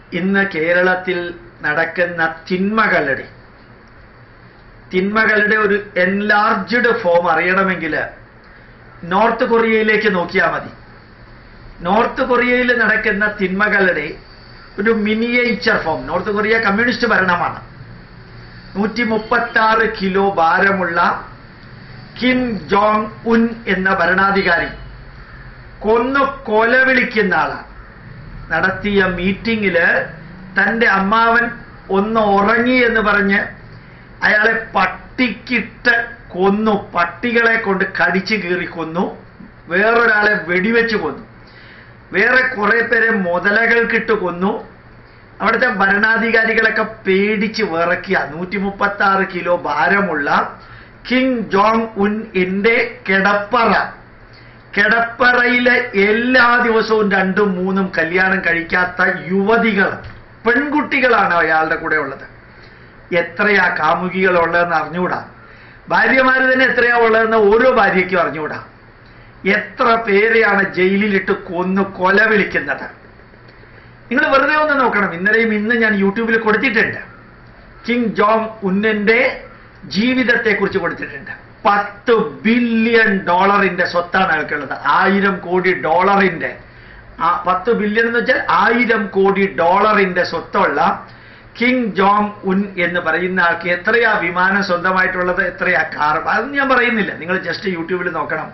ഇന്ന് കേരളത്തിൽ നടക്കുന്ന തിന്മകളുടെ തിന്മകളുടെ ഒരു എൻലാർജ്ഡ് ഫോം അറിയണമെങ്കിൽ നോർത്ത് കൊറിയയിലേക്ക് നോക്കിയാൽ മതി നോർത്ത് കൊറിയയിൽ നടക്കുന്ന തിന്മകളുടെ ഒരു miniature form North Korea communist ഭരണമാണ് നൂറ്റി മുപ്പത്തി ആറ് കിലോ ഭാരമുള്ള കിം ജോങ് ഉൻ എന്ന ഭരണാധികാരി കൊന്നു കൊലവിളിക്കുന്ന ആളാണ് നടത്തിയ മീറ്റിംഗില് തന്റെ അമ്മാവൻ ഒന്ന് ഉറങ്ങി എന്ന് പറഞ്ഞ് അയാളെ പട്ടിക്കിട്ട് കൊന്നു പട്ടികളെ കൊണ്ട് കടിച്ചു കീറി കൊന്നു വേറൊരാളെ വെടിവെച്ച് കൊന്നു വേറെ കുറെ പേരെ മുതലകൾക്കിട്ട് കൊന്നു അവിടുത്തെ ഭരണാധികാരികളൊക്കെ പേടിച്ച് വിറക്കിയ നൂറ്റി മുപ്പത്തി ആറ് കിലോ ഭാരമുള്ള കിങ് ജോങ് ഉൻ എന്റെ കിടപ്പറ കിടപ്പറയിലെ എല്ലാ ദിവസവും രണ്ടും മൂന്നും കല്യാണം കഴിക്കാത്ത യുവതികൾ പെൺകുട്ടികളാണ് അയാളുടെ കൂടെ ഉള്ളത് എത്രയാ കാമുകികൾ ഉള്ളതെന്ന് അറിഞ്ഞുകൂടാ ഭാര്യമാര് തന്നെ എത്രയാ ഉള്ളതെന്ന് ഓരോ ഭാര്യയ്ക്കും അറിഞ്ഞുകൂടാ എത്ര പേരെയാണ് ജയിലിലിട്ട് കൊന്നു കൊല വിളിക്കുന്നത് നിങ്ങൾ വെറുതെ ഒന്ന് നോക്കണം ഇന്നലെയും ഇന്ന് ഞാൻ യൂട്യൂബിൽ കൊടുത്തിട്ടുണ്ട് കിങ് ജോങ് ഉന്നന്റെ ജീവിതത്തെ കുറിച്ച് കൊടുത്തിട്ടുണ്ട് പത്ത് ബില്യൺ ഡോളറിന്റെ സ്വത്താണ് അയാൾക്കുള്ളത് ആയിരം കോടി ഡോളറിന്റെ ആ പത്ത് ബില്യൺ എന്ന് വെച്ചാൽ ആയിരം കോടി ഡോളറിന്റെ സ്വത്തുള്ള കിങ് ജോങ് ഉൻ എന്ന് പറയുന്ന ആൾക്ക് എത്രയാ വിമാനം സ്വന്തമായിട്ടുള്ളത് എത്രയാ കാർ അതൊന്നും ഞാൻ പറയുന്നില്ല നിങ്ങൾ ജസ്റ്റ് യൂട്യൂബിൽ നോക്കണം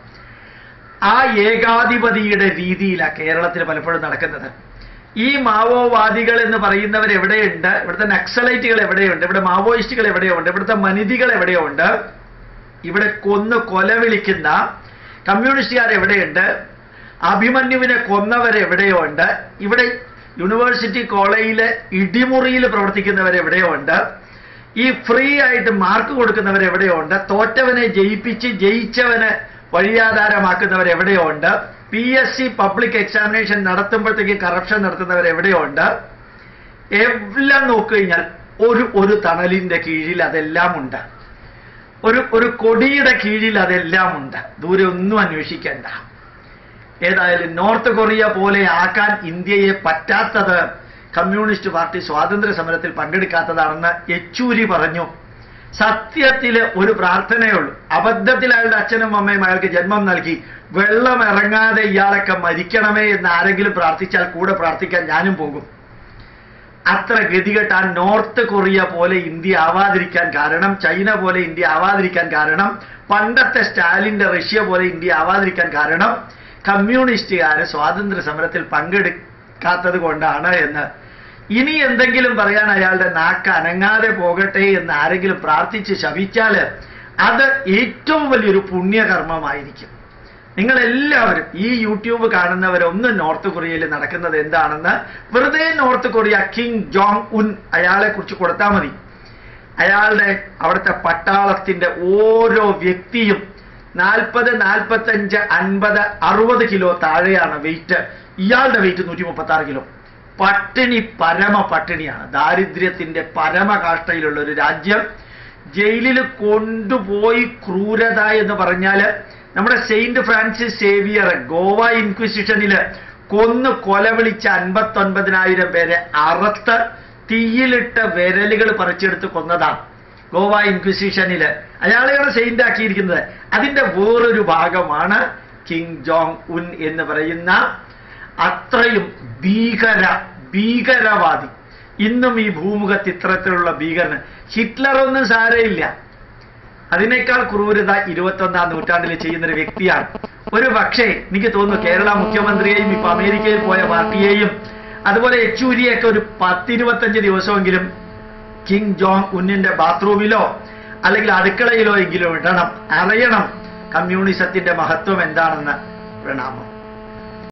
ആ ഏകാധിപതിയുടെ രീതിയിലാണ് കേരളത്തിൽ പലപ്പോഴും നടക്കുന്നത് ഈ മാവോവാദികൾ എന്ന് പറയുന്നവർ എവിടെയുണ്ട് ഇവിടുത്തെ നക്സലൈറ്റുകൾ എവിടെയുണ്ട് ഇവിടെ മാവോയിസ്റ്റുകൾ എവിടെയുണ്ട് ഇവിടുത്തെ മനിതികൾ എവിടെയുണ്ട് ഇവിടെ കൊന്നു കൊലവിളിക്കുന്ന കമ്മ്യൂണിസ്റ്റുകാർ എവിടെയുണ്ട് അഭിമന്യുവിനെ കൊന്നവർ എവിടെയുണ്ട് ഇവിടെ യൂണിവേഴ്സിറ്റി കോളേജിലെ ഇടിമുറിയിൽ പ്രവർത്തിക്കുന്നവർ എവിടെയുണ്ട് ഈ ഫ്രീ ആയിട്ട് മാർക്ക് കൊടുക്കുന്നവർ എവിടെയുണ്ട് തോറ്റവനെ ജയിപ്പിച്ച് ജയിച്ചവന് വഴിയാധാരമാക്കുന്നവർ എവിടെയുണ്ട് P S C public examination നടത്തുമ്പോഴത്തേക്ക് കറപ്ഷൻ നടത്തുന്നവർ എവിടെയുണ്ട് എല്ലാം നോക്കിക്കഴിഞ്ഞാൽ ഒരു ഒരു തണലിന്റെ കീഴിൽ അതെല്ലാം ഉണ്ട് ഒരു ഒരു കൊടിയുടെ കീഴിൽ അതെല്ലാം ഉണ്ട് ദൂരെ ഒന്നും അന്വേഷിക്കേണ്ട ഏതായാലും നോർത്ത് കൊറിയ പോലെ ആക്കാൻ ഇന്ത്യയെ പറ്റാത്തത് കമ്മ്യൂണിസ്റ്റ് പാർട്ടി സ്വാതന്ത്ര്യ സമരത്തിൽ പങ്കെടുക്കാത്തതാണെന്ന് യെച്ചൂരി പറഞ്ഞു സത്യത്തിൽ ഒരു പ്രാർത്ഥനയേ ഉള്ളൂ അബദ്ധത്തിൽ അയാളുടെ അച്ഛനും അമ്മയും അയാൾക്ക് ജന്മം നൽകി വെള്ളം ഇറങ്ങാതെ ഇയാളൊക്കെ മരിക്കണമേ എന്ന് ആരെങ്കിലും പ്രാർത്ഥിച്ചാൽ കൂടെ പ്രാർത്ഥിക്കാൻ ഞാനും പോകും അത്ര ഗതികെട്ട ആ നോർത്ത് കൊറിയ പോലെ ഇന്ത്യ ആവാതിരിക്കാൻ കാരണം ചൈന പോലെ ഇന്ത്യ ആവാതിരിക്കാൻ കാരണം പണ്ടത്തെ സ്റ്റാലിന്റെ റഷ്യ പോലെ ഇന്ത്യ ആവാതിരിക്കാൻ കാരണം കമ്മ്യൂണിസ്റ്റുകാർ സ്വാതന്ത്ര്യ സമരത്തിൽ പങ്കെടുക്കാത്തത് കൊണ്ടാണ് എന്ന് ഇനി എന്തെങ്കിലും പറയാൻ അയാളുടെ നാക്ക് അനങ്ങാതെ പോകട്ടെ എന്ന് ആരെങ്കിലും പ്രാർത്ഥിച്ച് ശപിച്ചാൽ അത് ഏറ്റവും വലിയൊരു പുണ്യകർമ്മമായിരിക്കും നിങ്ങൾ എല്ലാവരും ഈ യൂട്യൂബ് കാണുന്നവരൊന്ന് നോർത്ത് കൊറിയയിൽ നടക്കുന്നത് എന്താണെന്ന് വെറുതെ North Korea Kim Jong Un അയാളെ കുറിച്ച് കൊടുത്താൽ മതി അയാളുടെ അവിടുത്തെ പട്ടാളത്തിന്റെ ഓരോ വ്യക്തിയും നാൽപ്പത് നാൽപ്പത്തഞ്ച് അൻപത് അറുപത് കിലോ താഴെയാണ് വെയിറ്റ് ഇയാളുടെ വെയിറ്റ് നൂറ്റി മുപ്പത്തി ആറ് കിലോ പട്ടിണി പരമ പട്ടിണിയാണ് ദാരിദ്ര്യത്തിന്റെ പരമകാഷ്ടയിലുള്ള ഒരു രാജ്യം ജയിലിൽ കൊണ്ടുപോയി ക്രൂരത എന്ന് പറഞ്ഞാല് നമ്മുടെ സെയിന്റ് ഫ്രാൻസിസ് സേവിയർ ഗോവ ഇൻക്വിസിഷനിൽ കൊന്ന് കൊലവിളിച്ച അൻപത്തൊൻപതിനായിരം പേരെ അറുത്ത് തീയിലിട്ട വിരലുകൾ പറിച്ചെടുത്ത് കൊന്നതാണ് ഗോവ ഇൻക്വിസിഷനിൽ അയാളെയാണ് സെയിന്റ് ആക്കിയിരിക്കുന്നത് അതിന്റെ വേറൊരു ഭാഗമാണ് കിങ് ജോങ് ഉൻ എന്ന് പറയുന്ന അത്രയും ഭീകര ഭീകരവാദി ഇന്നും ഈ ഭൂമുഖത്ത് ഇത്തരത്തിലുള്ള ഭീകരന് ഹിറ്റ്ലറൊന്നും സാരയില്ല അതിനേക്കാൾ ക്രൂരത ഇരുപത്തൊന്നാം നൂറ്റാണ്ടിൽ ചെയ്യുന്ന ഒരു വ്യക്തിയാണ് ഒരു പക്ഷേ എനിക്ക് തോന്നുന്നു കേരള മുഖ്യമന്ത്രിയെയും ഇപ്പൊ അമേരിക്കയിൽ പോയ പാർട്ടിയെയും അതുപോലെ യെച്ചൂരിയൊക്കെ ഒരു പത്തിരുപത്തഞ്ച് ദിവസമെങ്കിലും കിങ് ജോങ് ഉന്നിന്റെ ബാത്റൂമിലോ അല്ലെങ്കിൽ അടുക്കളയിലോ എങ്കിലും ഇടണം അറിയണം കമ്മ്യൂണിസത്തിന്റെ മഹത്വം എന്താണെന്ന് പ്രണാമം